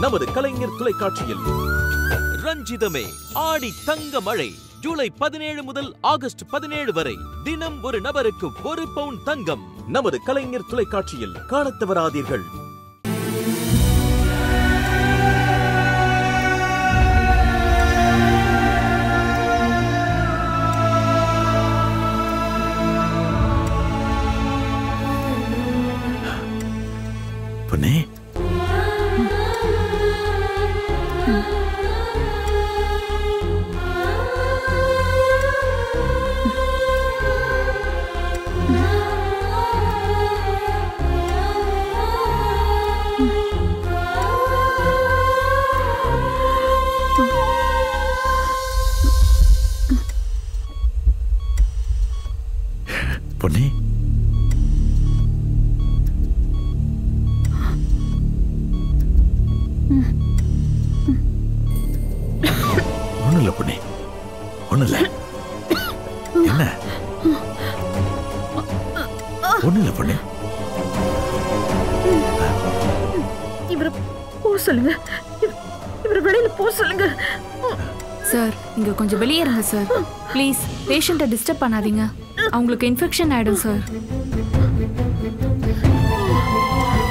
நமது கலைஞர் தொலைக்காட்சியில் ரஞ்சிதமே ஆடி தங்க மழை ஜூலை பதினேழு முதல் ஆகஸ்ட் பதினேழு வரை தினம் ஒரு நபருக்கு ஒரு பவுன் தங்கம் நமது கலைஞர் தொலைக்காட்சியில் காணத் தவறாதீர்கள் பொன்னே பொன்னே ஒண்ணும் இல்ல பொன்னே ஒண்ணும் இல்ல என்ன ஒண்ணும் இல்ல பொன்னே இவரை போக சொல்லுங்க இவ- இவரை வெளியில போக சொல்லுங்க சார் இங்க கொஞ்சம் வெளியே இருங்க சார் ப்ளீஸ் பேஷண்ட்டை டிஸ்டர்ப் பண்ணாதீங்க அவங்களுக்கு இன்ஃபெக்ஷன் ஆயிடும் சார்